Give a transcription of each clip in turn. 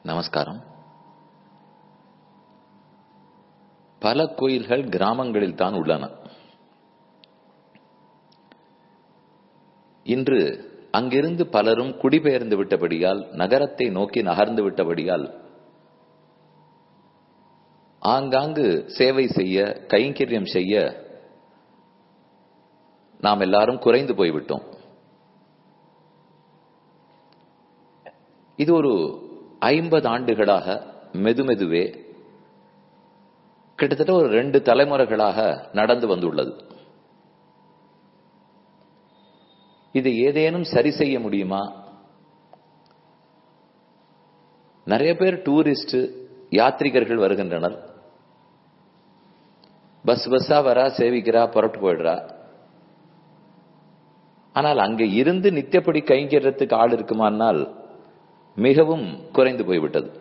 நமஸ்காரம் பல கோயில்கள் கிராமங்களில் தான் உள்ளன இன்று அங்கிருந்து பலரும் குடிபெயர்ந்து விட்டபடியால் நகரத்தை நோக்கி நகர்ந்து விட்டபடியால் ஆங்காங்கு சேவை செய்ய கைங்கரியம் செய்ய நாம் எல்லாரும் குறைந்து போய்விட்டோம் இது ஒரு ஐம்பது ஆண்டுகளாக மெதுமெதுவே கிட்டத்தட்ட ஒரு ரெண்டு தலைமுறைகளாக நடந்து வந்துள்ளது இது ஏதேனும் சரி செய்ய முடியுமா நிறைய பேர் டூரிஸ்ட் யாத்ரிகர்கள் வருகின்றனர் பஸ் பஸ்ஸா வரா சேவிக்கிறா புறட்டு போயிடுறா ஆனால் அங்க இருந்து நித்தியப்படி கைங்கிறதுக்கு ஆள் இருக்குமானால் மிகவும் குறைந்து போய்விட்டது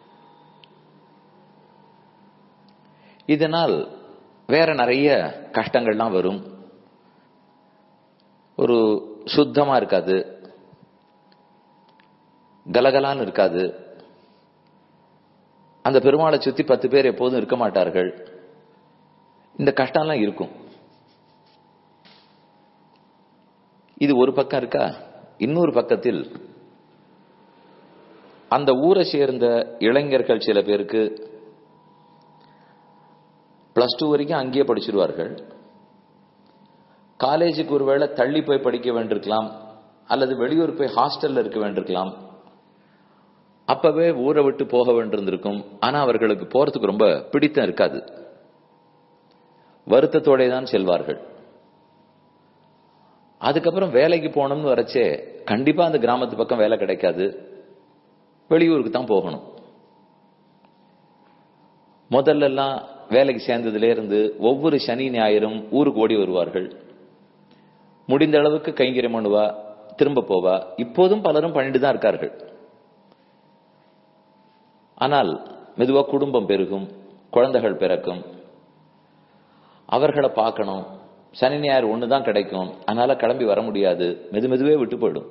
இதனால் வேற நிறைய கஷ்டங்கள்லாம் வரும் ஒரு சுத்தமா இருக்காது கலகலான்னு இருக்காது அந்த பெருமாளை சுத்தி பத்து பேர் எப்போதும் இருக்க மாட்டார்கள் இந்த கஷ்டம்லாம் இருக்கும் இது ஒரு பக்கம் இருக்கா இன்னொரு பக்கத்தில் அந்த ஊரை சேர்ந்த இளைஞர்கள் சில பேருக்கு பிளஸ் டூ வரைக்கும் அங்கேயே படிச்சிருவார்கள் காலேஜுக்கு ஒருவேளை தள்ளி போய் படிக்க வேண்டியிருக்கலாம் அல்லது வெளியூர் போய் ஹாஸ்டல்ல இருக்க வேண்டியிருக்கலாம் அப்பவே ஊரை விட்டு போக வேண்டியிருந்திருக்கும் ஆனா அவர்களுக்கு போறதுக்கு ரொம்ப பிடித்தம் இருக்காது வருத்தத்தோட தான் செல்வார்கள் அதுக்கப்புறம் வேலைக்கு போகணும்னு வரச்சே கண்டிப்பா அந்த கிராமத்து பக்கம் வேலை கிடைக்காது வெளியூருக்கு தான் போகணும் முதல்ல எல்லாம் வேலைக்கு சேர்ந்ததுல இருந்து ஒவ்வொரு சனி ஞாயிறும் ஊருக்கு ஓடி வருவார்கள் முடிந்த அளவுக்கு கைங்கரியம் பண்ணுவா திரும்ப போவா இப்போதும் பலரும் பண்ணிட்டு தான் இருக்கார்கள் ஆனால் மெதுவா குடும்பம் பெருகும் குழந்தைகள் பிறக்கும் அவர்களை பார்க்கணும் சனி ஞாயிறு ஒண்ணுதான் கிடைக்கும் அதனால கிளம்பி வர முடியாது மெது மெதுவே விட்டு போயிடும்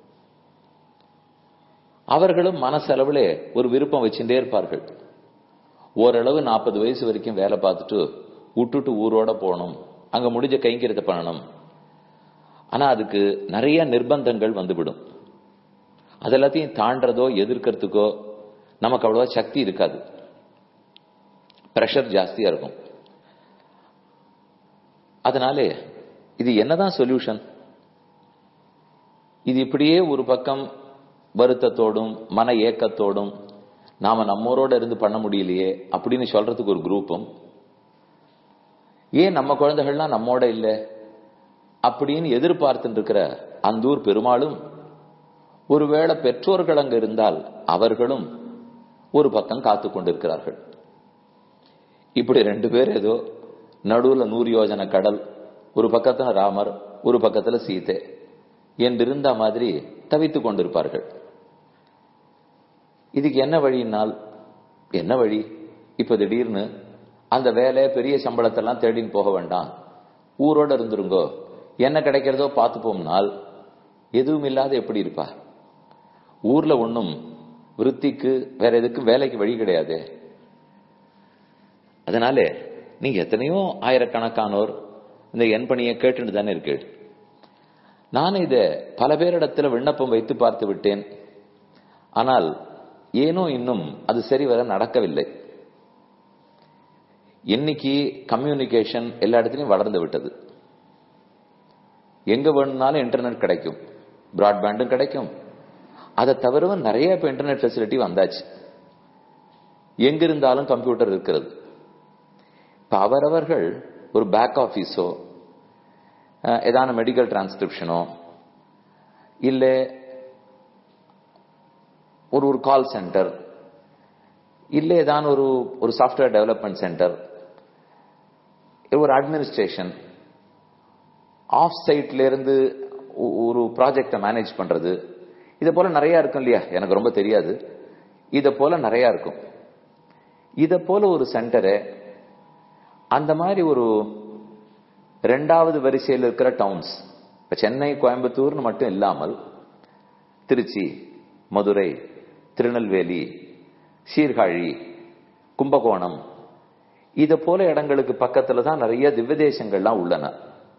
அவர்களும் மனசளவுல ஒரு விருப்பம் வச்சுட்டே இருப்பார்கள் ஓரளவு நாற்பது வயசு வரைக்கும் வேலை பார்த்துட்டு விட்டுட்டு ஊரோட போகணும் அங்க முடிஞ்ச கைங்கரியத்தை பண்ணணும் ஆனா அதுக்கு நிறைய நிர்பந்தங்கள் வந்துவிடும் அதெல்லாத்தையும் தாண்டறதோ எதிர்க்கிறதுக்கோ நமக்கு அவ்வளவா சக்தி இருக்காது பிரஷர் ஜாஸ்தியா இருக்கும் அதனாலே இது என்னதான் சொல்யூஷன் இது இப்படியே ஒரு பக்கம் வருத்தத்தோடும் மன ஏக்கத்தோடும் நாம நம்மோரோட இருந்து பண்ண முடியலையே அப்படின்னு சொல்றதுக்கு ஒரு குரூப்பும் ஏன் நம்ம குழந்தைகள்லாம் நம்மோட இல்லை அப்படின்னு எதிர்பார்த்துட்டு இருக்கிற அந்தூர் பெருமாளும் ஒருவேளை பெற்றோர்கள் அங்க இருந்தால் அவர்களும் ஒரு பக்கம் காத்து கொண்டிருக்கிறார்கள் இப்படி ரெண்டு பேர் ஏதோ நடுவுல நூறு யோஜன கடல் ஒரு பக்கத்துல ராமர் ஒரு பக்கத்துல சீதை என்றிருந்த மாதிரி தவித்துக் கொண்டிருப்பார்கள் இதுக்கு என்ன வழினால் என்ன வழி இப்ப திடீர்னு அந்த வேலை பெரிய சம்பளத்தெல்லாம் தேடின்னு போக வேண்டாம் ஊரோட இருந்துருங்கோ என்ன கிடைக்கிறதோ பார்த்துப்போம்னால் எதுவும் இல்லாத எப்படி இருப்பா ஊர்ல ஒன்னும் விற்த்திக்கு வேற எதுக்கும் வேலைக்கு வழி கிடையாது அதனால நீங்க எத்தனையோ ஆயிரக்கணக்கானோர் இந்த என் பணியை கேட்டுட்டு தானே இருக்கு நான் இத பல பேரிடத்துல விண்ணப்பம் வைத்து பார்த்து விட்டேன் ஆனால் ஏனோ இன்னும் அது சரி வர நடக்கவில்லை இன்னைக்கு கம்யூனிகேஷன் எல்லா இடத்துலையும் வளர்ந்து விட்டது எங்க வேணும்னாலும் இன்டர்நெட் கிடைக்கும் பிராட்பேண்டும் கிடைக்கும் அதை தவிரவும் நிறைய இப்ப இன்டர்நெட் ஃபெசிலிட்டி வந்தாச்சு எங்க இருந்தாலும் கம்ப்யூட்டர் இருக்கிறது இப்ப அவரவர்கள் ஒரு பேக் ஆபீஸோ ஏதான மெடிக்கல் டிரான்ஸ்கிரிப்ஷனோ இல்ல ஒரு ஒரு கால் சென்டர் இல்ல ஏதான ஒரு ஒரு சாஃப்ட்வேர் டெவலப்மெண்ட் சென்டர் ஒரு அட்மினிஸ்ட்ரேஷன் ஆஃப் சைட்ல இருந்து ஒரு ப்ராஜெக்டை மேனேஜ் பண்றது இதை போல நிறைய இருக்கும் இல்லையா எனக்கு ரொம்ப தெரியாது இதை போல நிறைய இருக்கும் இதை போல ஒரு சென்டரை அந்த மாதிரி ஒரு ரெண்டாவது வரிசையில் இருக்கிற டவுன்ஸ் இப்ப சென்னை கோயம்புத்தூர்னு மட்டும் இல்லாமல் திருச்சி மதுரை திருநெல்வேலி சீர்காழி கும்பகோணம் இத போல இடங்களுக்கு பக்கத்துல தான் நிறைய திவ்ய தேசங்கள்லாம் உள்ளன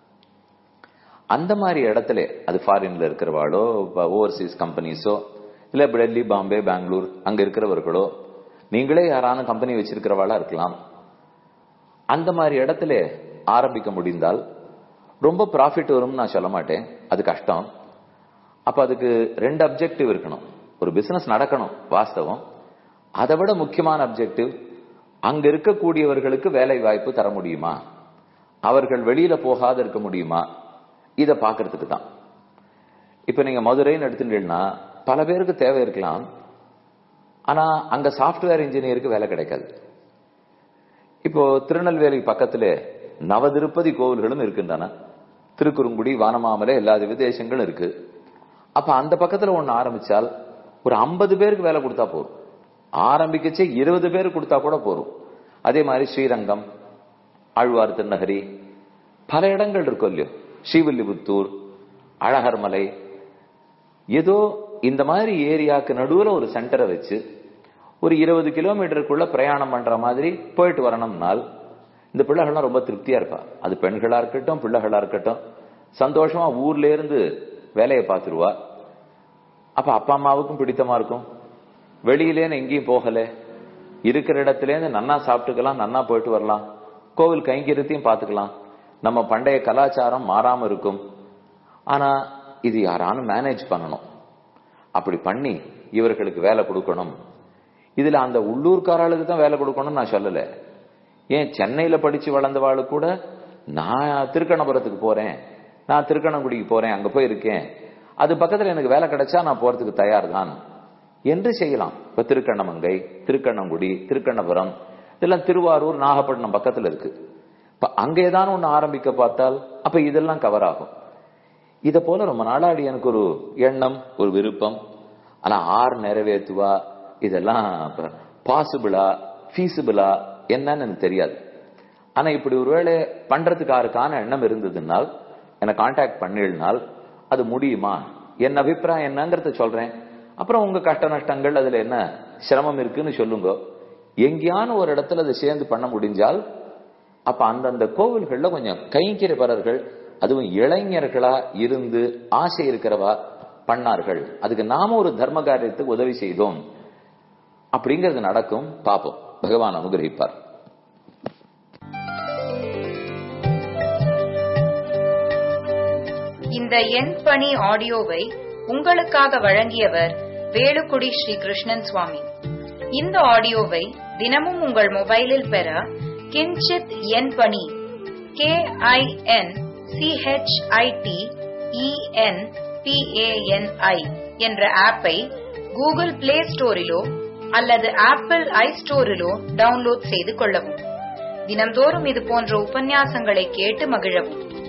அந்த மாதிரி இடத்துல அது ஃபாரின்ல இருக்கிறவாளோ ஓவர்சீஸ் கம்பெனிஸோ இல்ல டெல்லி பாம்பே பெங்களூர் அங்க இருக்கிறவர்களோ நீங்களே யாரான கம்பெனி வச்சிருக்கிறவாளா இருக்கலாம் அந்த மாதிரி இடத்துல ஆரம்பிக்க முடிந்தால் ரொம்ப ப்ராஃபிட் வரும்னு நான் சொல்ல மாட்டேன் அது கஷ்டம் அப்ப அதுக்கு ரெண்டு அப்ஜெக்டிவ் இருக்கணும் ஒரு பிசினஸ் நடக்கணும் வாஸ்தவம் அதை விட முக்கியமான அப்ஜெக்டிவ் அங்க இருக்கக்கூடியவர்களுக்கு வேலை வாய்ப்பு தர முடியுமா அவர்கள் வெளியில போகாத இருக்க முடியுமா இத பாக்குறதுக்கு தான் இப்ப நீங்க மதுரைன்னு எடுத்துட்டீங்கன்னா பல பேருக்கு தேவை இருக்கலாம் ஆனா அங்க சாப்ட்வேர் இன்ஜினியருக்கு வேலை கிடைக்காது இப்போ திருநெல்வேலி பக்கத்துல நவதிருப்பதி கோவில்களும் இருக்கின்றன திருக்குறுங்குடி வானமாமலை எல்லா விதேசங்களும் இருக்கு அப்ப அந்த பக்கத்துல ஒண்ணு ஆரம்பிச்சால் ஒரு ஐம்பது பேருக்கு வேலை கொடுத்தா போதும் ஆரம்பிக்கச்சே இருபது பேர் கொடுத்தா கூட போதும் அதே மாதிரி ஸ்ரீரங்கம் ஆழ்வார் திருநகரி பல இடங்கள் இருக்கும் இல்லையோ ஸ்ரீவில்லிபுத்தூர் அழகர்மலை ஏதோ இந்த மாதிரி ஏரியாக்கு நடுவுல ஒரு சென்டரை வச்சு ஒரு இருபது கிலோமீட்டருக்குள்ள பிரயாணம் பண்ற மாதிரி போயிட்டு வரணும்னால் இந்த பிள்ளைகள்லாம் ரொம்ப திருப்தியா இருப்பா அது பெண்களா இருக்கட்டும் பிள்ளைகளா இருக்கட்டும் சந்தோஷமா ஊர்ல இருந்து வேலையை பார்த்துருவா அப்ப அப்பா அம்மாவுக்கும் பிடித்தமா இருக்கும் வெளியிலேன்னு எங்கேயும் போகல இருக்கிற இடத்துல இருந்து நன்னா சாப்பிட்டுக்கலாம் நன்னா போயிட்டு வரலாம் கோவில் கைங்கரியத்தையும் பார்த்துக்கலாம் நம்ம பண்டைய கலாச்சாரம் மாறாம இருக்கும் ஆனா இது யாரானும் மேனேஜ் பண்ணணும் அப்படி பண்ணி இவர்களுக்கு வேலை கொடுக்கணும் இதுல அந்த உள்ளூர்காரர்களுக்கு தான் வேலை கொடுக்கணும்னு நான் சொல்லல ஏன் சென்னையில படிச்சு வளர்ந்தவாளு கூட நான் திருக்கணபுரத்துக்கு போறேன் நான் திருக்கணங்குடிக்கு போறேன் அங்க போய் இருக்கேன் அது பக்கத்துல எனக்கு வேலை கிடைச்சா நான் போறதுக்கு தயார் தான் என்று செய்யலாம் இப்ப திருக்கண்ணமங்கை திருக்கண்ணங்குடி திருக்கண்ணபுரம் இதெல்லாம் திருவாரூர் நாகப்பட்டினம் பக்கத்துல இருக்கு இப்ப அங்க ஏதாவது ஒண்ணு ஆரம்பிக்க பார்த்தால் அப்ப இதெல்லாம் கவர் ஆகும் இத போல ரொம்ப நாளாடி எனக்கு ஒரு எண்ணம் ஒரு விருப்பம் ஆனா ஆர் நிறைவேற்றுவா இதெல்லாம் பாசிபிளா ஃபீசிபிளா என்னன்னு எனக்கு தெரியாது ஆனா இப்படி ஒருவேளை பண்றதுக்கு யாருக்கான எண்ணம் இருந்ததுனால் என்னை கான்டாக்ட் பண்ணினால் அது முடியுமா என் அபிப்பிராயம் என்னங்கறத சொல்றேன் அப்புறம் உங்க கஷ்ட நஷ்டங்கள் அதுல என்ன சிரமம் இருக்குன்னு சொல்லுங்க எங்கேயான ஒரு இடத்துல அதை சேர்ந்து பண்ண முடிஞ்சால் அப்ப அந்தந்த கோவில்கள்ல கொஞ்சம் கைங்கிறவர்கள் அதுவும் இளைஞர்களா இருந்து ஆசை இருக்கிறவா பண்ணார்கள் அதுக்கு நாம ஒரு தர்ம காரியத்துக்கு உதவி செய்தோம் அப்படிங்கிறது நடக்கும் பாப்போம் பகவான் அனுகிரகிப்பார் இந்த எண் பணி ஆடியோவை உங்களுக்காக வழங்கியவர் வேலுக்குடி ஸ்ரீ கிருஷ்ணன் சுவாமி இந்த ஆடியோவை தினமும் உங்கள் மொபைலில் பெற கிஞ்சித் எண் பணி கே ஐ என் சிஹெச்ஐடி இஎன் பிஏஎன்ஐ என்ற ஆப்பை கூகுள் பிளே ஸ்டோரிலோ அல்லது ஆப்பிள் ஐ ஸ்டோரிலோ டவுன்லோட் செய்து கொள்ளவும் தினம்தோறும் இது போன்ற உபன்யாசங்களை கேட்டு மகிழவும்